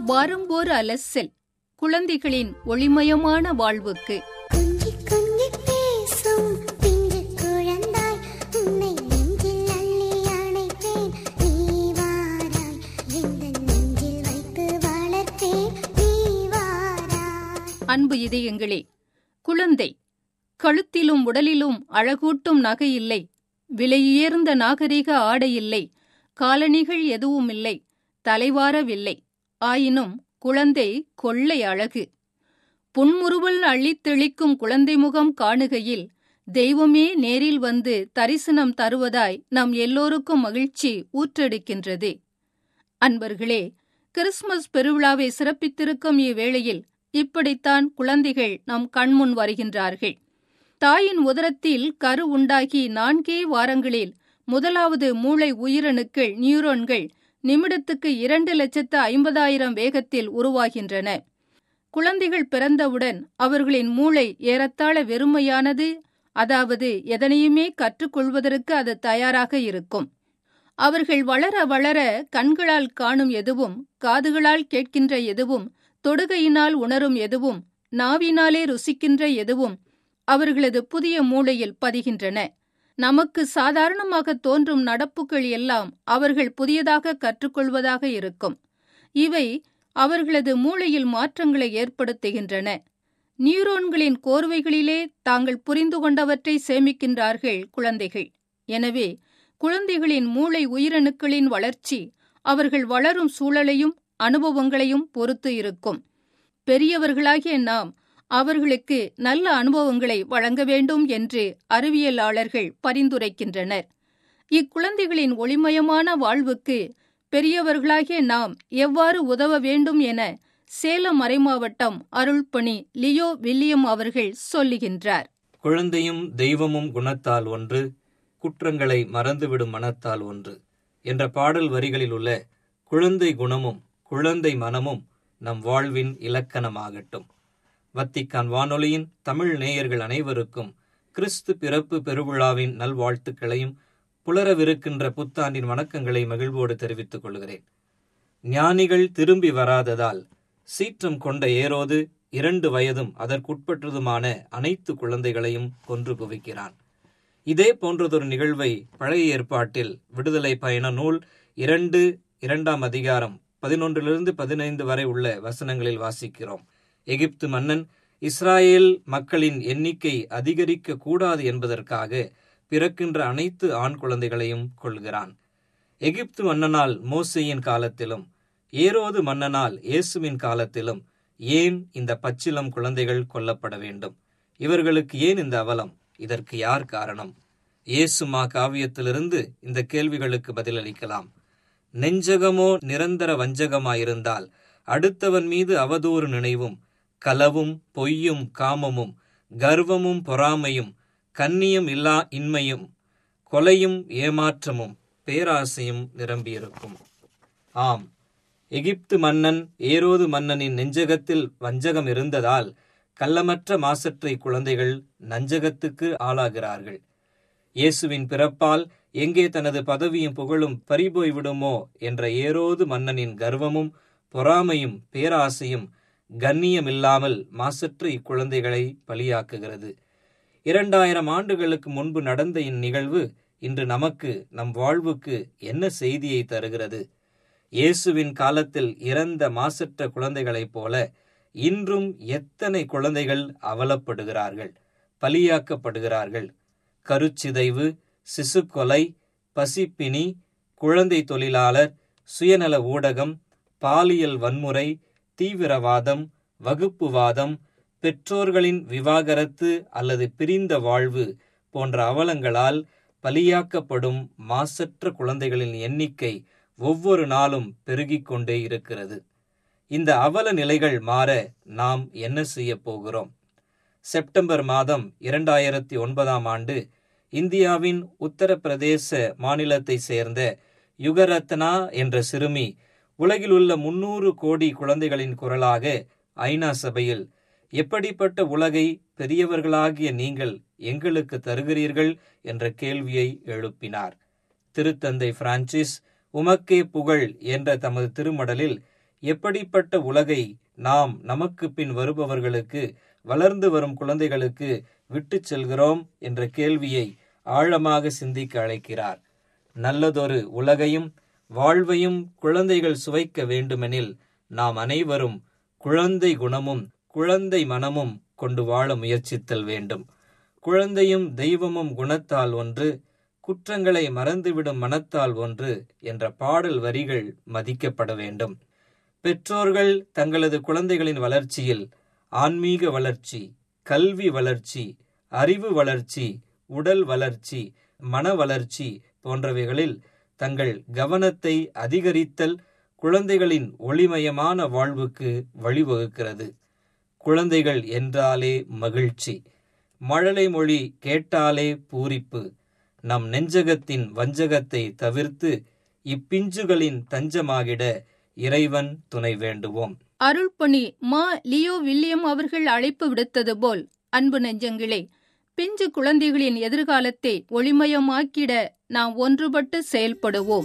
வாரம் ஒரு அலசல் குழந்தைகளின் ஒளிமயமான வாழ்வுக்கு கொஞ்சி கொஞ்சி பேசும் பிஞ்சு குழந்தாய் உன்னை நெஞ்சில் அள்ளி அணைப்பேன் நீ வாராய் எந்தன் நெஞ்சில் வைத்து வளர்ப்பேன் நீ வாராய் அன்பு இதயங்களே குழந்தை கழுத்திலும் உடலிலும் அழகூட்டும் நகை இல்லை விலையுயர்ந்த நாகரிக ஆடை இல்லை காலணிகள் எதுவும் இல்லை தலைவாரவில்லை ஆயினும் குழந்தை கொள்ளை அழகு புன்முறுவல் அள்ளித் தெளிக்கும் குழந்தை முகம் காணுகையில் தெய்வமே நேரில் வந்து தரிசனம் தருவதாய் நம் எல்லோருக்கும் மகிழ்ச்சி ஊற்றெடுக்கின்றது அன்பர்களே கிறிஸ்துமஸ் பெருவிழாவை சிறப்பித்திருக்கும் இவ்வேளையில் இப்படித்தான் குழந்தைகள் நம் கண்முன் வருகின்றார்கள் தாயின் உதரத்தில் கரு உண்டாகி நான்கே வாரங்களில் முதலாவது மூளை உயிரணுக்கள் நியூரோன்கள் நிமிடத்துக்கு இரண்டு லட்சத்து ஐம்பதாயிரம் வேகத்தில் உருவாகின்றன குழந்தைகள் பிறந்தவுடன் அவர்களின் மூளை ஏறத்தாழ வெறுமையானது அதாவது எதனையுமே கற்றுக்கொள்வதற்கு அது தயாராக இருக்கும் அவர்கள் வளர வளர கண்களால் காணும் எதுவும் காதுகளால் கேட்கின்ற எதுவும் தொடுகையினால் உணரும் எதுவும் நாவினாலே ருசிக்கின்ற எதுவும் அவர்களது புதிய மூளையில் பதிகின்றன நமக்கு சாதாரணமாக தோன்றும் நடப்புகள் எல்லாம் அவர்கள் புதியதாக கற்றுக்கொள்வதாக இருக்கும் இவை அவர்களது மூளையில் மாற்றங்களை ஏற்படுத்துகின்றன நியூரோன்களின் கோர்வைகளிலே தாங்கள் புரிந்து கொண்டவற்றை சேமிக்கின்றார்கள் குழந்தைகள் எனவே குழந்தைகளின் மூளை உயிரணுக்களின் வளர்ச்சி அவர்கள் வளரும் சூழலையும் அனுபவங்களையும் பொறுத்து இருக்கும் பெரியவர்களாகிய நாம் அவர்களுக்கு நல்ல அனுபவங்களை வழங்க வேண்டும் என்று அறிவியலாளர்கள் பரிந்துரைக்கின்றனர் இக்குழந்தைகளின் ஒளிமயமான வாழ்வுக்கு பெரியவர்களாகிய நாம் எவ்வாறு உதவ வேண்டும் என சேலம் மறைமாவட்டம் அருள்பணி லியோ வில்லியம் அவர்கள் சொல்லுகின்றார் குழந்தையும் தெய்வமும் குணத்தால் ஒன்று குற்றங்களை மறந்துவிடும் மனத்தால் ஒன்று என்ற பாடல் வரிகளில் உள்ள குழந்தை குணமும் குழந்தை மனமும் நம் வாழ்வின் இலக்கணமாகட்டும் வத்திக்கான் வானொலியின் தமிழ் நேயர்கள் அனைவருக்கும் கிறிஸ்து பிறப்பு பெருவிழாவின் நல்வாழ்த்துக்களையும் புலரவிருக்கின்ற புத்தாண்டின் வணக்கங்களை மகிழ்வோடு தெரிவித்துக் கொள்கிறேன் ஞானிகள் திரும்பி வராததால் சீற்றம் கொண்ட ஏரோது இரண்டு வயதும் அதற்குட்பட்டதுமான அனைத்து குழந்தைகளையும் கொன்று குவிக்கிறான் இதே போன்றதொரு நிகழ்வை பழைய ஏற்பாட்டில் விடுதலை பயண நூல் இரண்டு இரண்டாம் அதிகாரம் பதினொன்றிலிருந்து பதினைந்து வரை உள்ள வசனங்களில் வாசிக்கிறோம் எகிப்து மன்னன் இஸ்ராயேல் மக்களின் எண்ணிக்கை அதிகரிக்க கூடாது என்பதற்காக பிறக்கின்ற அனைத்து ஆண் குழந்தைகளையும் கொள்கிறான் எகிப்து மன்னனால் மோசையின் காலத்திலும் ஏரோது மன்னனால் இயேசுவின் காலத்திலும் ஏன் இந்த பச்சிலம் குழந்தைகள் கொல்லப்பட வேண்டும் இவர்களுக்கு ஏன் இந்த அவலம் இதற்கு யார் காரணம் இயேசுமா காவியத்திலிருந்து இந்த கேள்விகளுக்கு பதிலளிக்கலாம் நெஞ்சகமோ நிரந்தர வஞ்சகமாயிருந்தால் அடுத்தவன் மீது அவதூறு நினைவும் களவும் பொய்யும் காமமும் கர்வமும் பொறாமையும் கண்ணியம் இல்லா இன்மையும் கொலையும் ஏமாற்றமும் பேராசையும் நிரம்பியிருக்கும் ஆம் எகிப்து மன்னன் ஏரோது மன்னனின் நெஞ்சகத்தில் வஞ்சகம் இருந்ததால் கள்ளமற்ற மாசற்றை குழந்தைகள் நஞ்சகத்துக்கு ஆளாகிறார்கள் இயேசுவின் பிறப்பால் எங்கே தனது பதவியும் புகழும் பறிபோய் விடுமோ என்ற ஏரோது மன்னனின் கர்வமும் பொறாமையும் பேராசையும் கண்ணியமில்லாமல் மாசற்ற இக்குழந்தைகளை பலியாக்குகிறது இரண்டாயிரம் ஆண்டுகளுக்கு முன்பு நடந்த இந்நிகழ்வு இன்று நமக்கு நம் வாழ்வுக்கு என்ன செய்தியை தருகிறது இயேசுவின் காலத்தில் இறந்த மாசற்ற குழந்தைகளைப் போல இன்றும் எத்தனை குழந்தைகள் அவலப்படுகிறார்கள் பலியாக்கப்படுகிறார்கள் கருச்சிதைவு சிசுக்கொலை பசிப்பினி குழந்தை தொழிலாளர் சுயநல ஊடகம் பாலியல் வன்முறை தீவிரவாதம் வகுப்புவாதம் பெற்றோர்களின் விவாகரத்து அல்லது பிரிந்த வாழ்வு போன்ற அவலங்களால் பலியாக்கப்படும் மாசற்ற குழந்தைகளின் எண்ணிக்கை ஒவ்வொரு நாளும் பெருகிக் கொண்டே இருக்கிறது இந்த அவல நிலைகள் மாற நாம் என்ன செய்ய போகிறோம் செப்டம்பர் மாதம் இரண்டாயிரத்தி ஒன்பதாம் ஆண்டு இந்தியாவின் உத்தரப்பிரதேச மாநிலத்தை சேர்ந்த யுகரத்னா என்ற சிறுமி உலகில் உள்ள முன்னூறு கோடி குழந்தைகளின் குரலாக ஐநா சபையில் எப்படிப்பட்ட உலகை பெரியவர்களாகிய நீங்கள் எங்களுக்கு தருகிறீர்கள் என்ற கேள்வியை எழுப்பினார் திருத்தந்தை பிரான்சிஸ் உமக்கே புகழ் என்ற தமது திருமடலில் எப்படிப்பட்ட உலகை நாம் நமக்கு பின் வருபவர்களுக்கு வளர்ந்து வரும் குழந்தைகளுக்கு விட்டுச் செல்கிறோம் என்ற கேள்வியை ஆழமாக சிந்திக்க அழைக்கிறார் நல்லதொரு உலகையும் வாழ்வையும் குழந்தைகள் சுவைக்க வேண்டுமெனில் நாம் அனைவரும் குழந்தை குணமும் குழந்தை மனமும் கொண்டு வாழ முயற்சித்தல் வேண்டும் குழந்தையும் தெய்வமும் குணத்தால் ஒன்று குற்றங்களை மறந்துவிடும் மனத்தால் ஒன்று என்ற பாடல் வரிகள் மதிக்கப்பட வேண்டும் பெற்றோர்கள் தங்களது குழந்தைகளின் வளர்ச்சியில் ஆன்மீக வளர்ச்சி கல்வி வளர்ச்சி அறிவு வளர்ச்சி உடல் வளர்ச்சி மன வளர்ச்சி போன்றவைகளில் தங்கள் கவனத்தை அதிகரித்தல் குழந்தைகளின் ஒளிமயமான வாழ்வுக்கு வழிவகுக்கிறது குழந்தைகள் என்றாலே மகிழ்ச்சி மழலை மொழி கேட்டாலே பூரிப்பு நம் நெஞ்சகத்தின் வஞ்சகத்தை தவிர்த்து இப்பிஞ்சுகளின் தஞ்சமாகிட இறைவன் துணை வேண்டுவோம் அருள்பணி மா லியோ வில்லியம் அவர்கள் அழைப்பு விடுத்தது போல் அன்பு நெஞ்சங்களே பிஞ்சு குழந்தைகளின் எதிர்காலத்தை ஒளிமயமாக்கிட நாம் ஒன்றுபட்டு செயல்படுவோம்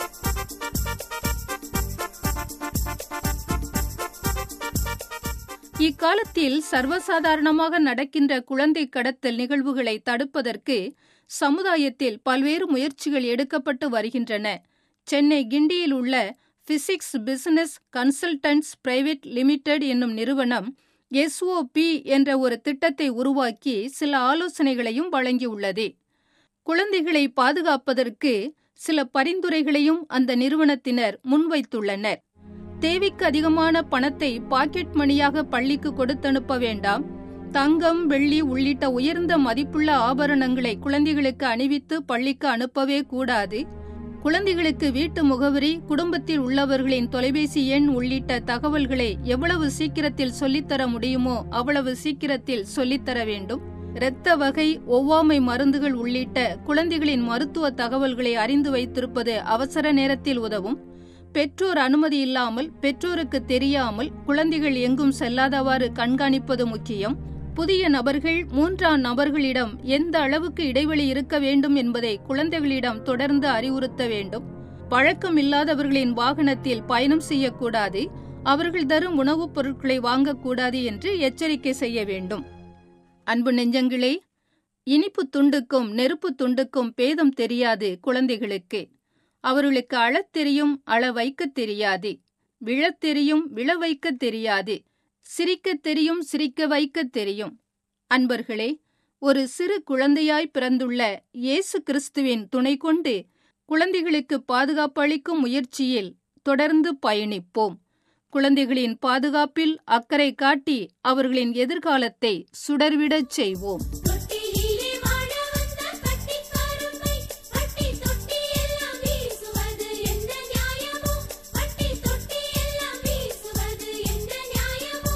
இக்காலத்தில் சர்வசாதாரணமாக நடக்கின்ற குழந்தை கடத்தல் நிகழ்வுகளை தடுப்பதற்கு சமுதாயத்தில் பல்வேறு முயற்சிகள் எடுக்கப்பட்டு வருகின்றன சென்னை கிண்டியில் உள்ள physics business consultants private limited என்னும் நிறுவனம் எஸ்ஓபி என்ற ஒரு திட்டத்தை உருவாக்கி சில ஆலோசனைகளையும் வழங்கியுள்ளது குழந்தைகளை பாதுகாப்பதற்கு சில பரிந்துரைகளையும் அந்த நிறுவனத்தினர் முன்வைத்துள்ளனர் தேவைக்கு அதிகமான பணத்தை பாக்கெட் மணியாக பள்ளிக்கு கொடுத்தனுப்ப வேண்டாம் தங்கம் வெள்ளி உள்ளிட்ட உயர்ந்த மதிப்புள்ள ஆபரணங்களை குழந்தைகளுக்கு அணிவித்து பள்ளிக்கு அனுப்பவே கூடாது குழந்தைகளுக்கு வீட்டு முகவரி குடும்பத்தில் உள்ளவர்களின் தொலைபேசி எண் உள்ளிட்ட தகவல்களை எவ்வளவு சீக்கிரத்தில் சொல்லித்தர முடியுமோ அவ்வளவு சீக்கிரத்தில் சொல்லித்தர வேண்டும் இரத்த வகை ஒவ்வாமை மருந்துகள் உள்ளிட்ட குழந்தைகளின் மருத்துவ தகவல்களை அறிந்து வைத்திருப்பது அவசர நேரத்தில் உதவும் பெற்றோர் அனுமதி இல்லாமல் பெற்றோருக்கு தெரியாமல் குழந்தைகள் எங்கும் செல்லாதவாறு கண்காணிப்பது முக்கியம் புதிய நபர்கள் மூன்றாம் நபர்களிடம் எந்த அளவுக்கு இடைவெளி இருக்க வேண்டும் என்பதை குழந்தைகளிடம் தொடர்ந்து அறிவுறுத்த வேண்டும் பழக்கம் இல்லாதவர்களின் வாகனத்தில் பயணம் செய்யக்கூடாது அவர்கள் தரும் உணவுப் பொருட்களை வாங்கக்கூடாது என்று எச்சரிக்கை செய்ய வேண்டும் அன்பு நெஞ்சங்களே இனிப்பு துண்டுக்கும் நெருப்பு துண்டுக்கும் பேதம் தெரியாது குழந்தைகளுக்கு அவர்களுக்கு அழத் தெரியும் அள வைக்கத் தெரியாது விழத் தெரியும் விழ வைக்கத் தெரியாது சிரிக்கத் தெரியும் சிரிக்க வைக்கத் தெரியும் அன்பர்களே ஒரு சிறு குழந்தையாய் பிறந்துள்ள இயேசு கிறிஸ்துவின் துணை கொண்டு குழந்தைகளுக்கு பாதுகாப்பு அளிக்கும் முயற்சியில் தொடர்ந்து பயணிப்போம் குழந்தைகளின் பாதுகாப்பில் அக்கறை காட்டி அவர்களின் எதிர்காலத்தை சுடர்விடச் செய்வோம் தொட்டிலிலே வாழ வந்த கட்டிக்காரமை பட்டி தொட்டி எல்லாம் வீசுவது எந்த நியாயமோ பட்டி தொட்டி எல்லாம் வீசுவது எந்த நியாயமோ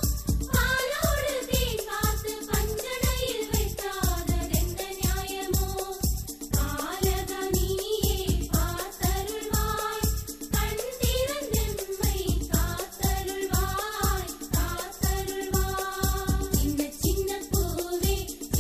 பாலோடு தேன் காத்து பஞ்சனையில் வைக்காததெந்த நியாயமோ காலக நீயே பார்த்தருள்வாய் கண் திறந்தெம்மை காத்தருள்வாய் காத்தருள்வாய் சின்ன சின்ன பூவே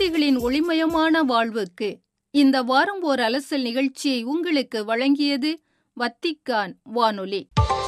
குழந்தைகளின் ஒளிமயமான வாழ்வுக்கு இந்த வாரம் ஓர் அலசல் நிகழ்ச்சியை உங்களுக்கு வழங்கியது வத்திக்கான் வானொலி